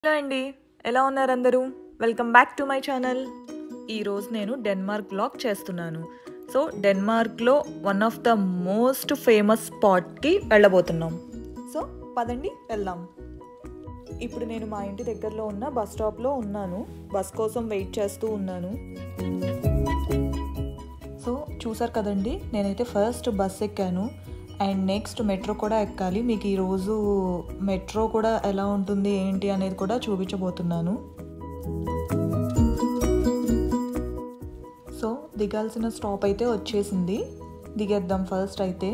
hello అండి ఎలా ఉన్నారు అందరూ welcome back to my channel ఈరోజు నేను డెన్మార్క్ బ్లాగ్ చేస్తున్నాను సో డెన్మార్క్లో one of the most famous స్పాట్కి వెళ్ళబోతున్నాం సో పదండి వెళ్దాం ఇప్పుడు నేను మా ఇంటి దగ్గరలో ఉన్న బస్ స్టాప్లో ఉన్నాను బస్ కోసం వెయిట్ చేస్తూ ఉన్నాను సో చూసారు కదండి నేనైతే ఫస్ట్ బస్ ఎక్కాను అండ్ నెక్స్ట్ మెట్రో కూడా ఎక్కాలి మీకు ఈరోజు మెట్రో కూడా ఎలా ఉంటుంది ఏంటి అనేది కూడా చూపించబోతున్నాను సో దిగాల్సిన స్టాప్ అయితే వచ్చేసింది దిగేద్దాం ఫస్ట్ అయితే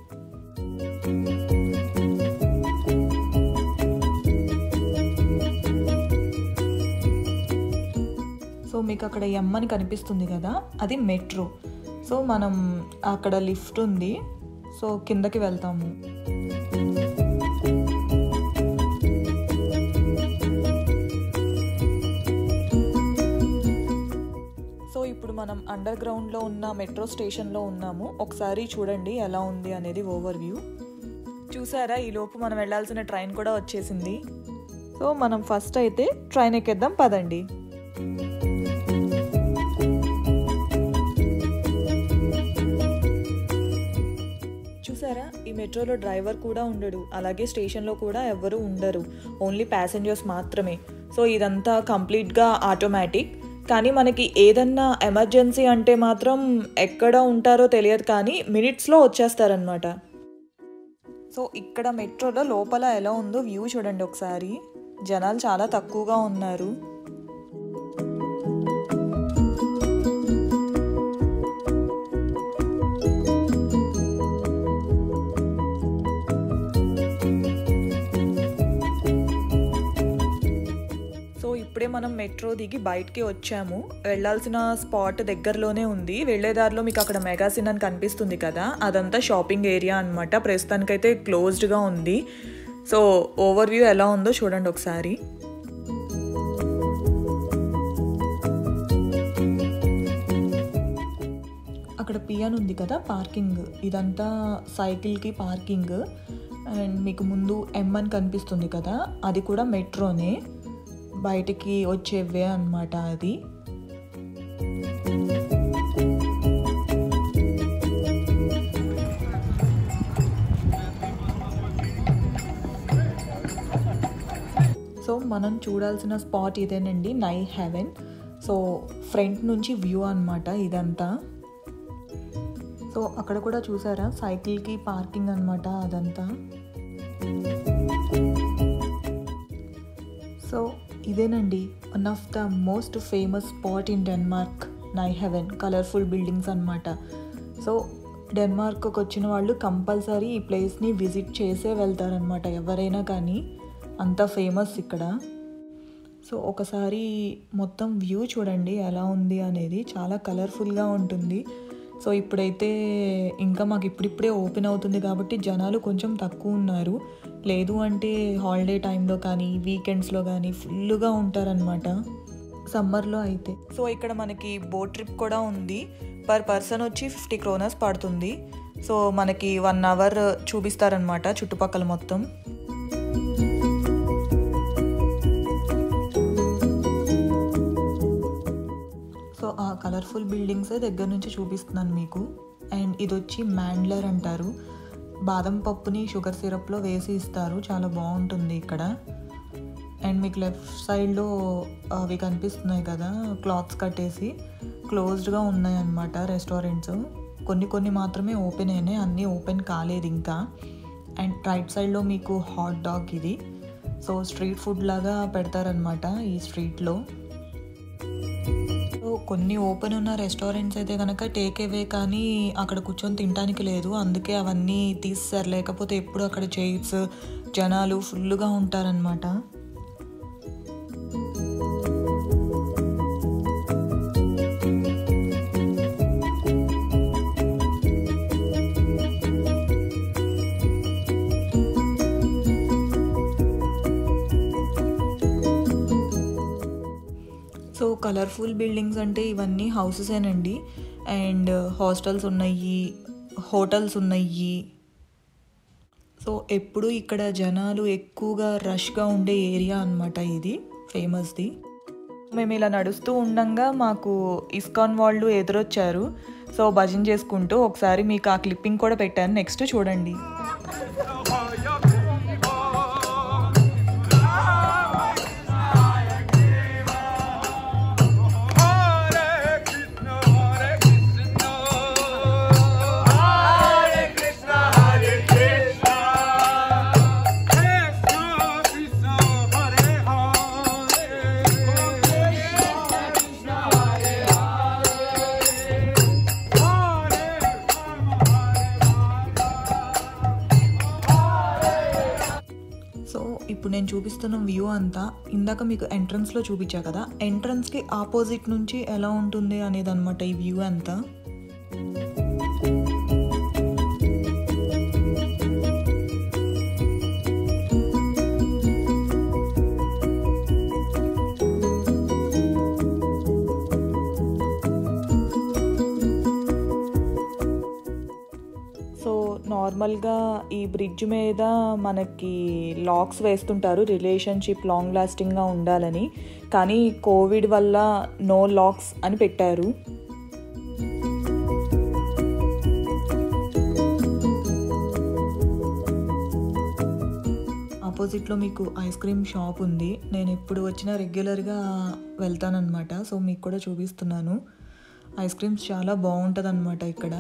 సో మీకు అక్కడ ఎమ్ అని కనిపిస్తుంది కదా అది మెట్రో సో మనం అక్కడ లిఫ్ట్ ఉంది సో కిందకి వెళ్తాము సో ఇప్పుడు మనం అండర్ గ్రౌండ్లో ఉన్న మెట్రో స్టేషన్లో ఉన్నాము ఒకసారి చూడండి ఎలా ఉంది అనేది ఓవర్ వ్యూ చూసారా ఈ లోపు మనం వెళ్ళాల్సిన ట్రైన్ కూడా వచ్చేసింది సో మనం ఫస్ట్ అయితే ట్రైన్ ఎక్కేద్దాం పదండి చూసారా ఈ మెట్రోలో డ్రైవర్ కూడా ఉండడు అలాగే స్టేషన్లో కూడా ఎవరు ఉండరు ఓన్లీ ప్యాసింజర్స్ మాత్రమే సో ఇదంతా కంప్లీట్గా ఆటోమేటిక్ కానీ మనకి ఏదన్నా ఎమర్జెన్సీ అంటే మాత్రం ఎక్కడ ఉంటారో తెలియదు కానీ మినిట్స్లో వచ్చేస్తారనమాట సో ఇక్కడ మెట్రోలో లోపల ఎలా ఉందో వ్యూ చూడండి ఒకసారి జనాలు చాలా తక్కువగా ఉన్నారు సో ఇప్పుడే మనం మెట్రో దిగి బయటికి వచ్చాము వెళ్ళాల్సిన స్పాట్ దగ్గరలోనే ఉంది వెళ్ళేదారిలో మీకు అక్కడ మెగాసిన్ అని కనిపిస్తుంది కదా అదంతా షాపింగ్ ఏరియా అనమాట ప్రస్తుతానికైతే క్లోజ్డ్గా ఉంది సో ఓవర్ వ్యూ ఎలా ఉందో చూడండి ఒకసారి అక్కడ పియాన్ ఉంది కదా పార్కింగ్ ఇదంతా సైకిల్కి పార్కింగ్ అండ్ మీకు ముందు ఎం అని కనిపిస్తుంది కదా అది కూడా మెట్రోనే బయటికి వచ్చేవే అనమాట అది సో మనం చూడాల్సిన స్పాట్ ఇదేనండి నై హెవెన్ సో ఫ్రంట్ నుంచి వ్యూ అనమాట ఇదంతా సో అక్కడ కూడా చూసారా సైకిల్కి పార్కింగ్ అనమాట అదంతా సో ఇదేనండి one of the most famous spot in Denmark Nyhavn colourful buildings అనమాట సో డెన్మార్క్కి వచ్చిన వాళ్ళు కంపల్సరీ ఈ ప్లేస్ని విజిట్ చేసే వెళ్తారనమాట ఎవరైనా కానీ అంత ఫేమస్ ఇక్కడ సో ఒకసారి మొత్తం వ్యూ చూడండి ఎలా ఉంది అనేది చాలా కలర్ఫుల్గా ఉంటుంది సో ఇప్పుడైతే ఇంకా మాకు ఇప్పుడిప్పుడే ఓపెన్ అవుతుంది కాబట్టి జనాలు కొంచెం తక్కువ ఉన్నారు లేదు అంటే హాలిడే టైంలో కానీ వీకెండ్స్లో కానీ ఫుల్గా ఉంటారనమాట సమ్మర్లో అయితే సో ఇక్కడ మనకి బోట్ ట్రిప్ కూడా ఉంది పర్ పర్సన్ వచ్చి ఫిఫ్టీ క్రోనర్స్ పడుతుంది సో మనకి వన్ అవర్ చూపిస్తారనమాట చుట్టుపక్కల మొత్తం సో ఆ కలర్ఫుల్ బిల్డింగ్స్ దగ్గర నుంచి చూపిస్తున్నాను మీకు అండ్ ఇది వచ్చి మ్యాండ్లర్ అంటారు బాదం పప్పుని షుగర్ సిరప్లో వేసి ఇస్తారు చాలా బాగుంటుంది ఇక్కడ అండ్ మీకు లెఫ్ట్ సైడ్లో అవి కనిపిస్తున్నాయి కదా క్లాత్స్ కట్టేసి క్లోజ్డ్గా ఉన్నాయన్నమాట రెస్టారెంట్స్ కొన్ని కొన్ని మాత్రమే ఓపెన్ అయినాయి అన్నీ ఓపెన్ కాలేదు ఇంకా అండ్ రైట్ సైడ్లో మీకు హాట్ డాగ్ ఇది సో స్ట్రీట్ ఫుడ్ లాగా పెడతారనమాట ఈ స్ట్రీట్లో సో కొన్ని ఓపెన్ ఉన్న రెస్టారెంట్స్ అయితే కనుక టేక్ అవే కానీ అక్కడ కూర్చొని తినడానికి లేదు అందుకే అవన్నీ తీస్తారు లేకపోతే ఎప్పుడు అక్కడ చైర్స్ జనాలు ఫుల్గా ఉంటారనమాట సో కలర్ఫుల్ బిల్డింగ్స్ అంటే ఇవన్నీ హౌసెసేనండి అండ్ హాస్టల్స్ ఉన్నాయి హోటల్స్ ఉన్నాయి సో ఎప్పుడు ఇక్కడ జనాలు ఎక్కువగా రష్గా ఉండే ఏరియా అనమాట ఇది ఫేమస్ది మేము ఇలా నడుస్తూ ఉండంగా మాకు ఇస్కాన్ వాళ్ళు ఎదురొచ్చారు సో భజన చేసుకుంటూ ఒకసారి మీకు ఆ క్లిప్పింగ్ కూడా పెట్టాను నెక్స్ట్ చూడండి Hare Krishna, Hare Krishna, Hare Krishna, Hare Krishna, Krishna Krishna, Hare Hare, Krishna Hare Hare, Hare so ఇప్పుడు నేను చూపిస్తున్న వ్యూ అంతా ఇందాక మీకు ఎంట్రన్స్లో చూపించా కదా ఎంట్రన్స్కి ఆపోజిట్ నుంచి ఎలా ఉంటుంది అనేది అనమాట ఈ వ్యూ అంతా సో నార్మల్గా ఈ బ్రిడ్జ్ మీద మనకి లాక్స్ వేస్తుంటారు రిలేషన్షిప్ లాంగ్ లాస్టింగ్గా ఉండాలని కానీ కోవిడ్ వల్ల నో లాక్స్ అని పెట్టారు ఆపోజిట్లో మీకు ఐస్ క్రీమ్ షాప్ ఉంది నేను ఎప్పుడు వచ్చినా రెగ్యులర్గా వెళ్తానన్నమాట సో మీకు కూడా చూపిస్తున్నాను ఐస్ క్రీమ్స్ చాలా బాగుంటుంది ఇక్కడ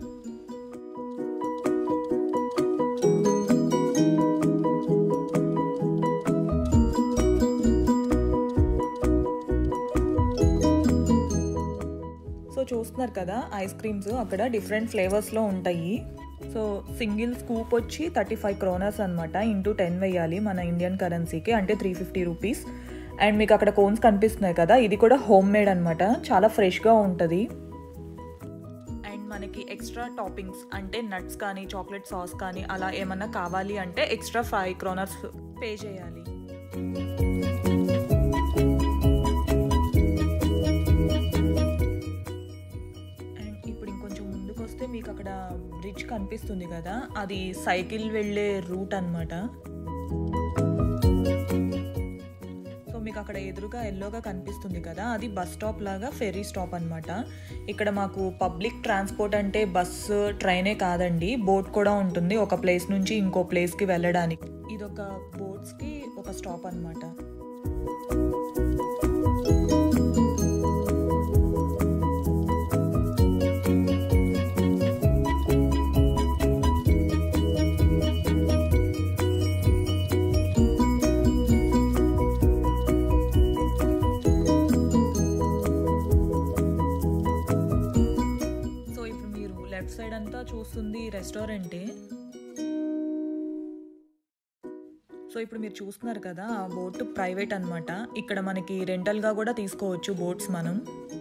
సో చూస్తున్నారు కదా ఐస్ క్రీమ్స్ అక్కడ డిఫరెంట్ ఫ్లేవర్స్లో ఉంటాయి సో సింగిల్ స్కూప్ వచ్చి థర్టీ ఫైవ్ క్రోనర్స్ అనమాట ఇంటూ టెన్ వేయాలి మన ఇండియన్ కరెన్సీకి అంటే త్రీ ఫిఫ్టీ రూపీస్ అండ్ మీకు అక్కడ కోన్స్ కనిపిస్తున్నాయి కదా ఇది కూడా హోమ్ మేడ్ అనమాట చాలా ఫ్రెష్గా ఉంటుంది అండ్ మనకి ఎక్స్ట్రా టాపింగ్స్ అంటే నట్స్ కానీ చాక్లెట్ సాస్ కానీ అలా ఏమన్నా కావాలి అంటే ఎక్స్ట్రా ఫైవ్ క్రోనర్స్ పే చేయాలి అండ్ ఇప్పుడు ఇంకొంచెం ముందుకు వస్తే మీకు అక్కడ బ్రిడ్జ్ కనిపిస్తుంది కదా అది సైకిల్ వెళ్ళే రూట్ అనమాట సో మీకు అక్కడ ఎదురుగా ఎల్లోగా కనిపిస్తుంది కదా అది బస్ స్టాప్ లాగా ఫెర్రీ స్టాప్ అనమాట ఇక్కడ మాకు పబ్లిక్ ట్రాన్స్పోర్ట్ అంటే బస్సు ట్రైనే కాదండి బోట్ కూడా ఉంటుంది ఒక ప్లేస్ నుంచి ఇంకో ప్లేస్కి వెళ్ళడానికి ఇది ఒక బోట్స్కి ఒక స్టాప్ అనమాట సో ఇప్పుడు మీరు లెఫ్ట్ సైడ్ అంతా చూస్తుంది రెస్టారెంటే సో ఇప్పుడు మీరు చూస్తున్నారు కదా ఆ బోట్ ప్రైవేట్ అన్నమాట ఇక్కడ మనకి రెంటల్గా కూడా తీసుకోవచ్చు బోట్స్ మనం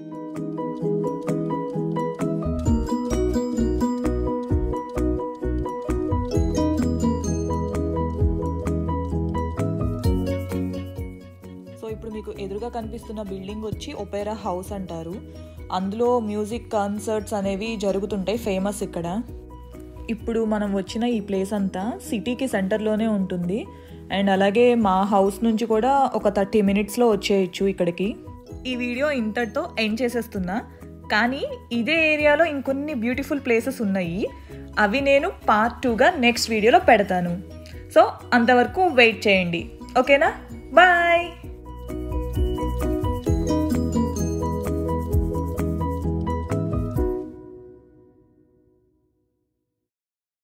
సో ఇప్పుడు మీకు ఎదురుగా కనిపిస్తున్న బిల్డింగ్ వచ్చి ఒపేరా హౌస్ అంటారు అందులో మ్యూజిక్ కాన్సర్ట్స్ అనేవి జరుగుతుంటాయి ఫేమస్ ఇక్కడ ఇప్పుడు మనం వచ్చిన ఈ ప్లేస్ అంతా సిటీకి సెంటర్లోనే ఉంటుంది అండ్ అలాగే మా హౌస్ నుంచి కూడా ఒక థర్టీ మినిట్స్లో వచ్చేయచ్చు ఇక్కడికి ఈ వీడియో ఇంతటితో ఎండ్ చేసేస్తున్నా కానీ ఇదే ఏరియాలో ఇంకొన్ని బ్యూటిఫుల్ ప్లేసెస్ ఉన్నాయి అవి నేను పార్ట్ టూగా నెక్స్ట్ వీడియోలో పెడతాను సో అంతవరకు వెయిట్ చేయండి ఓకేనా